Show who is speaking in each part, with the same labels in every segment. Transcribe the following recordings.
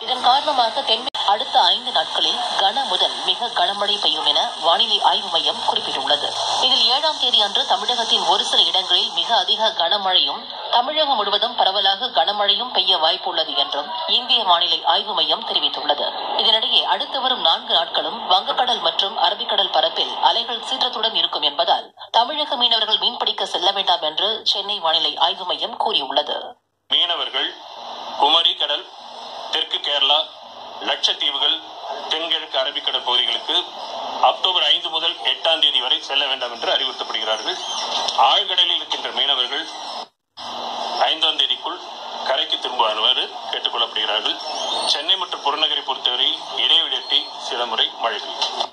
Speaker 1: இதன் காரணமாக தென் அடுத்த ஐந்து நாட்களில் கன முதல் மிக கனமழை பெய்யும் என வானிலை ஆய்வு மையம் குறிப்பிட்டுள்ளது இதில் ஏழாம் தேதி அன்று தமிழகத்தின் ஒரு சில இடங்களில் மிக அதிக கனமழையும் தமிழகம் முழுவதும் பரவலாக கனமழையும் பெய்ய வாய்ப்புள்ளது என்றும் இந்திய வானிலை ஆய்வு மையம் தெரிவித்துள்ளது இதனிடையே அடுத்து வரும் நான்கு நாட்களும் வங்கக்கடல் மற்றும் அரபிக்கடல் பரப்பில் அலைகள் சீற்றத்துடன் இருக்கும் என்பதால் தமிழக மீனவர்கள் மீன்பிடிக்க செல்ல வேண்டாம் என்று சென்னை வானிலை ஆய்வு மையம் கூறியுள்ளது
Speaker 2: மீனவர்கள் குமரி கடல் தெற்கு கேரளா லட்சத்தீவுகள் தென்கிழக்கு அரபிக்கடல் பகுதிகளுக்கு அக்டோபர் ஐந்து முதல் எட்டாம் தேதி வரை செல்ல வேண்டாம் என்று அறிவுறுத்தப்படுகிறார்கள் ஆழ்கடலில் இருக்கின்ற மீனவர்கள் ஐந்தாம் தேதிக்குள் கரைக்கு திரும்புமாறு கேட்டுக் கொள்ளப்படுகிறார்கள் சென்னை மற்றும் புறநகரை பொறுத்தவரை இடைவெளியட்டி சில முறை மழை பெய்யும்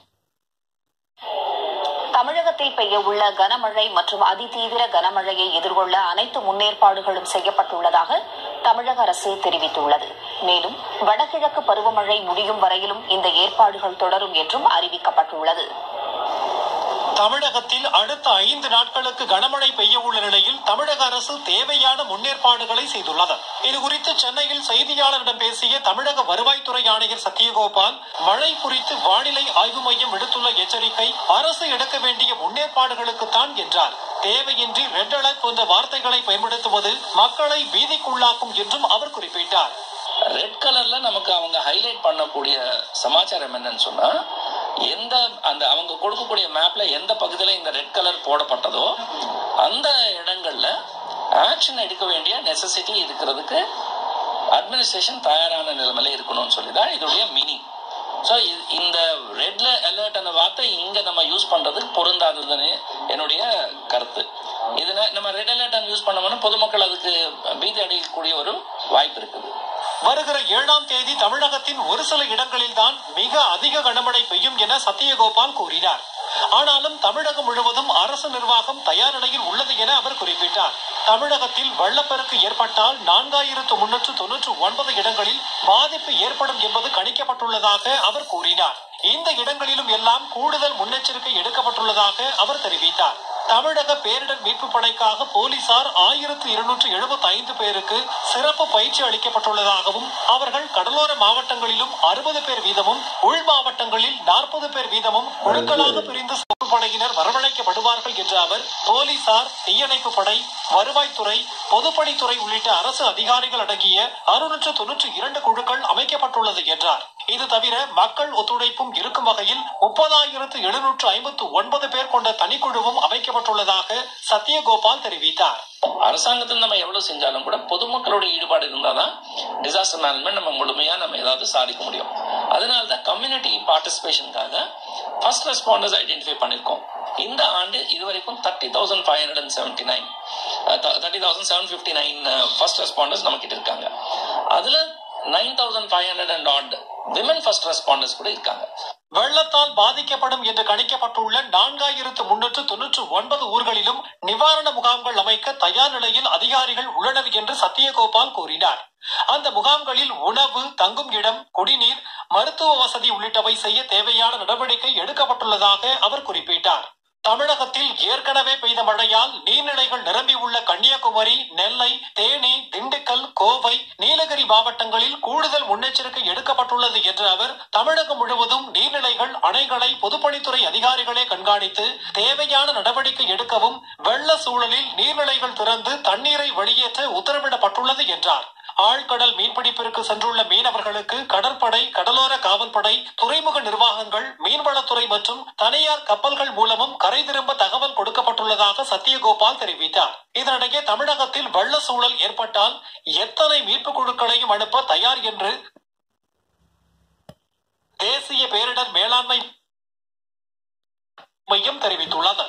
Speaker 3: தமிழகத்தில் பெய்ய உள்ள கனமழை மற்றும் அதிதீவிர கனமழையை எதிர்கொள்ள அனைத்து முன்னேற்பாடுகளும் செய்யப்பட்டுள்ளதாக தமிழக அரசு தெரிவித்துள்ளது மேலும் வடகிழக்கு பருவமழை முடியும் வரையிலும் இந்த ஏற்பாடுகள் தொடரும் என்றும் அறிவிக்கப்பட்டுள்ளது
Speaker 4: தமிழகத்தில் அடுத்த ஐந்து நாட்களுக்கு கனமழை பெய்ய உள்ள நிலையில் தமிழக அரசு தேவையான முன்னேற்பாடுகளை செய்துள்ளது இதுகுறித்து சென்னையில் செய்தியாளரிடம் பேசிய தமிழக வருவாய்த்துறை ஆணையர் சத்யகோபால் மழை குறித்து வானிலை ஆய்வு மையம் விடுத்துள்ள எச்சரிக்கை அரசு எடுக்க வேண்டிய முன்னேற்பாடுகளுக்குத்தான் என்றார் தேவையின்றி ரெட் அலர்ட் போன்ற வார்த்தைகளை பயன்படுத்துவது மக்களை பீதிக்குள்ளாக்கும் என்றும் அவர் குறிப்பிட்டார்
Speaker 5: ரெட் கலர்ல நமக்கு அவங்க ஹைலைட் பண்ணக்கூடிய சமாச்சாரம் என்னன்னு சொன்னா எந்த அந்த அவங்க கொடுக்கக்கூடிய மேப்ல எந்த பகுதியில இந்த ரெட் கலர் போடப்பட்டதோ அந்த இடங்கள்ல ஆக்ஷன் எடுக்க வேண்டிய நெசசிட்டி இருக்கிறதுக்கு அட்மினிஸ்ட்ரேஷன் தயாரான நிலைமையில இருக்கணும்னு சொல்லிதான் இதோடைய மீனிங் ஸோ இந்த ரெட்ல அலர்ட் அந்த வார்த்தை இங்க நம்ம யூஸ் பண்றது பொருந்தாததுன்னு என்னுடைய கருத்து இதுல நம்ம ரெட் அலர்ட் யூஸ் பண்ணோம்னா பொதுமக்கள் அதுக்கு பீதி அடையக்கூடிய ஒரு வாய்ப்பு இருக்குது
Speaker 4: வருகிற ஏழாம் தேதி தமிழகத்தின் ஒரு சில இடங்களில்தான் மிக அதிக கனமழை பெய்யும் என சத்யகோபால் கூறினார் ஆனாலும் தமிழகம் முழுவதும் அரசு நிர்வாகம் தயார் நிலையில் உள்ளது என அவர் குறிப்பிட்டார் தமிழகத்தில் வெள்ளப்பெருக்கு ஏற்பட்டால் நான்காயிரத்து முன்னூற்று தொன்னூற்று ஒன்பது இடங்களில் பாதிப்பு ஏற்படும் என்பது கணிக்கப்பட்டுள்ளதாக அவர் கூறினார் இந்த இடங்களிலும் எல்லாம் கூடுதல் முன்னெச்சரிக்கை எடுக்கப்பட்டுள்ளதாக அவர் தெரிவித்தார் தமிழக பேரிடர் மீட்பு படைக்காக போலீசார் ஆயிரத்து இருநூற்று எழுபத்தி ஐந்து பேருக்கு சிறப்பு பயிற்சி அளிக்கப்பட்டுள்ளதாகவும் அவர்கள் கடலோர மாவட்டங்களிலும் அறுபது பேர் வீதமும் உள் மாவட்டங்களில் நாற்பது பேர் வீதமும் குழுக்களாக பிரிந்து சிறப்பு படையினர் வரவழைக்கப்படுவார்கள் என்ற அவர் போலீசார் தீயணைப்பு படை வருவாய்த்துறை பொதுப்பணித்துறை உள்ளிட்ட அரசு அதிகாரிகள் அடங்கிய அறுநூற்று தொன்னூற்றி இரண்டு குழுக்கள் அமைக்கப்பட்டுள்ளது என்றார் இது தவிர மக்கள் ஒத்துழைப்பும் இருக்கும் வகையில் முப்பதாயிரத்து எழுநூற்று ஐம்பத்து ஒன்பது பேர் கொண்ட தனிக்குழுவும் அமைக்கப்பட்டுள்ளதாக சத்யகோபால் தெரிவித்தார்
Speaker 5: அரசாங்கத்தில் நம்ம எவ்வளவு செஞ்சாலும் கூட பொதுமக்களோட ஈடுபாடு இருந்தாதான் டிசாஸ்டர் மேனேஜ்மெண்ட் நம்ம முழுமையா நம்ம ஏதாவது சாதிக்க முடியும் அதனால தான் கம்யூனிட்டி பார்ட்டிசிபேஷனுக்காக ஃபர்ஸ்ட் ரெஸ்பாண்டர்ஸ் ஐடென்டிஃபை பண்ணிருக்கோம் இந்த ஆண்டு இதுவரைக்கும் thirty thousand five hundred and seventy nine thirty thousand seven fifty nine first responders நம்ம கிட்ட இருக்காங்க அதுல nine thousand five hundred and eight women first responders கூட இருக்காங்க
Speaker 4: வெள்ளத்தால் பாதிக்கப்படும் என்று கணிக்கப்பட்டுள்ள நான்காயிரத்து முன்னூற்று தொன்னூற்று ஒன்பது ஊர்களிலும் நிவாரண முகாம்கள் அமைக்க தயார் நிலையில் அதிகாரிகள் உள்ளனர் என்று சத்யகோபால் கூறினார் அந்த முகாம்களில் உணவு தங்கும் இடம் குடிநீர் மருத்துவ வசதி உள்ளிட்டவை செய்ய தேவையான நடவடிக்கை எடுக்கப்பட்டுள்ளதாக அவர் குறிப்பிட்டார் தமிழகத்தில் ஏற்கனவே பெய்த மழையால் நீர்நிலைகள் நிரம்பியுள்ள கன்னியாகுமரி நெல்லை தேனி திண்டுக்கல் கோவை நீலகிரி மாவட்டங்களில் கூடுதல் முன்னெச்சரிக்கை எடுக்கப்பட்டுள்ளது என்று அவர் தமிழகம் முழுவதும் நீர்நிலைகள் அணைகளை பொதுப்பணித்துறை அதிகாரிகளே கண்காணித்து தேவையான நடவடிக்கை எடுக்கவும் வெள்ள சூழலில் நீர்நிலைகள் திறந்து தண்ணீரை வெளியேற்ற உத்தரவிடப்பட்டுள்ளது என்றார் ஆழ்கடல் மீன்பிடிப்பிற்கு சென்றுள்ள மீனவர்களுக்கு கடற்படை கடலோர காவல்படை துறைமுக நிர்வாகங்கள் மீன்வளத்துறை மற்றும் தனியார் கப்பல்கள் மூலமும் கரை திரும்ப தகவல் கொடுக்கப்பட்டுள்ளதாக சத்யகோபால் தெரிவித்தார் இதனிடையே தமிழகத்தில் வெள்ள சூழல் ஏற்பட்டால் எத்தனை மீட்புக் குழுக்களையும் அனுப்ப தயார் என்று தேசிய பேரிடர் மேலாண்மை மையம் தெரிவித்துள்ளது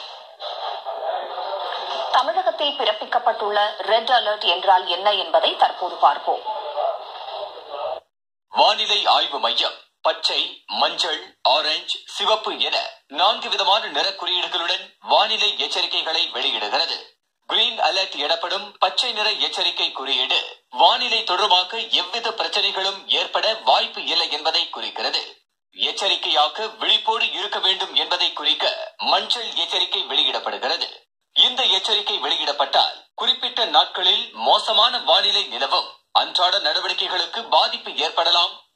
Speaker 3: தமிழகத்தில் பிறப்பிக்கப்பட்டுள்ள ரெட் அலர்ட் என்றால் என்ன என்பதை தற்போது பார்ப்போம்
Speaker 6: வானிலை ஆய்வு மையம் பச்சை மஞ்சள் ஆரஞ்சு சிவப்பு என நான்கு விதமான நிற குறியீடுகளுடன் வானிலை எச்சரிக்கைகளை வெளியிடுகிறது கிரீன் அலர்ட் எனப்படும் பச்சை நிற எச்சரிக்கை குறியீடு வானிலை தொடர்பாக எவ்வித பிரச்சனைகளும் ஏற்பட வாய்ப்பு இல்லை என்பதை குறிக்கிறது எச்சரிக்கையாக விழிப்போடு இருக்க வேண்டும் என்பதை குறிக்க மஞ்சள் எச்சரிக்கை வெளியிடப்படுகிறது இந்த எச்சரிக்கை வெளியிடப்பட்டால் குறிப்பிட்ட நாட்களில் மோசமான வானிலை நிலவும் அன்றாட நடவடிக்கைகளுக்கு பாதிப்பு ஏற்படலாம் பல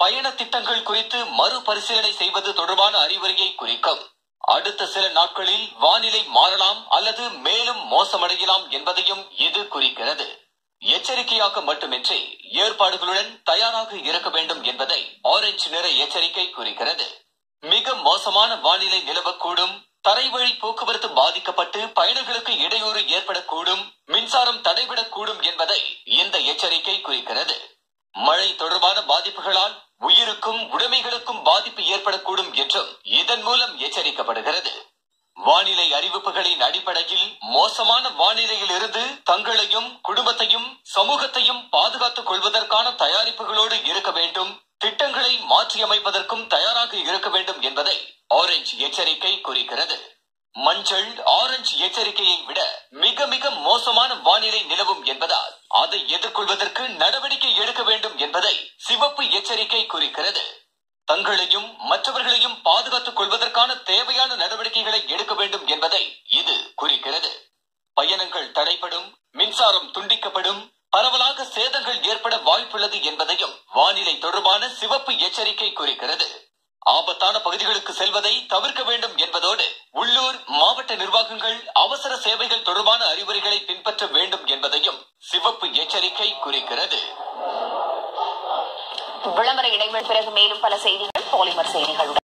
Speaker 6: பயண திட்டங்கள் குறித்து மறுபரிசீலனை செய்வது தொடர்பான அறிவுரையை குறிக்கும் அடுத்த சில நாட்களில் வானிலை மாறலாம் அல்லது மேலும் மோசமடையலாம் என்பதையும் இது குறிக்கிறது எச்சரிக்கையாக மட்டுமின்றி ஏற்பாடுகளுடன் தயாராக இருக்க வேண்டும் என்பதை ஆரஞ்சு நிற எச்சரிக்கை குறிக்கிறது மிக மோசமான வானிலை நிலவக்கூடும் தரைவழி போக்குவரத்து பாதிக்கப்பட்டு பயணிகளுக்கு இடையூறு ஏற்படக்கூடும் மின்சாரம் தடைபடக்கூடும் என்பதை இந்த எச்சரிக்கை குறிக்கிறது மழை தொடர்பான பாதிப்புகளால் உயிருக்கும் உடைமைகளுக்கும் பாதிப்பு ஏற்படக்கூடும் என்றும் இதன் மூலம் எச்சரிக்கப்படுகிறது வானிலை அறிவிப்புகளின் அடிப்படையில் மோசமான வானிலையில் இருந்து தங்களையும் குடும்பத்தையும் சமூகத்தையும் பாதுகாத்துக் கொள்வதற்கான தயாரிப்புகளோடு இருக்க வேண்டும் திட்டங்களை மாற்றியமைப்பதற்கும் தயாராக இருக்க வேண்டும் என்பதை ஆரஞ்சு எச்சரிக்கை குறிக்கிறது மஞ்சள் ஆரஞ்சு எச்சரிக்கையை விட மிக மிக மோசமான வானிலை நிலவும் என்பதால் அதை எதிர்கொள்வதற்கு நடவடிக்கை எடுக்க வேண்டும் என்பதை சிவப்பு எச்சரிக்கை குறிக்கிறது தங்களையும் மற்றவர்களையும் பாதுகாத்துக் கொள்வதற்கான தேவையான நடவடிக்கைகளை எடுக்க வேண்டும் என்பதை இது குறிக்கிறது பயணங்கள் தடைப்படும் மின்சாரம் துண்டிக்கப்படும் பரவலாக சேதங்கள் ஏற்பட வாய்ப்புள்ளது என்பதையும் வானிலை தொடர்பான சிவப்பு எச்சரிக்கை குறிக்கிறது ஆபத்தான பகுதிகளுக்கு செல்வதை தவிர்க்க வேண்டும் என்பதோடு உள்ளூர் மாவட்ட நிர்வாகங்கள் அவசர சேவைகள் தொடர்பான அறிவுரைகளை பின்பற்ற வேண்டும் என்பதையும் சிவப்பு எச்சரிக்கை குறிக்கிறது
Speaker 3: விளம்பர இடைவெளி பிறகு மேலும் பல செய்திகள் பாலிமர் செய்திகளுடன்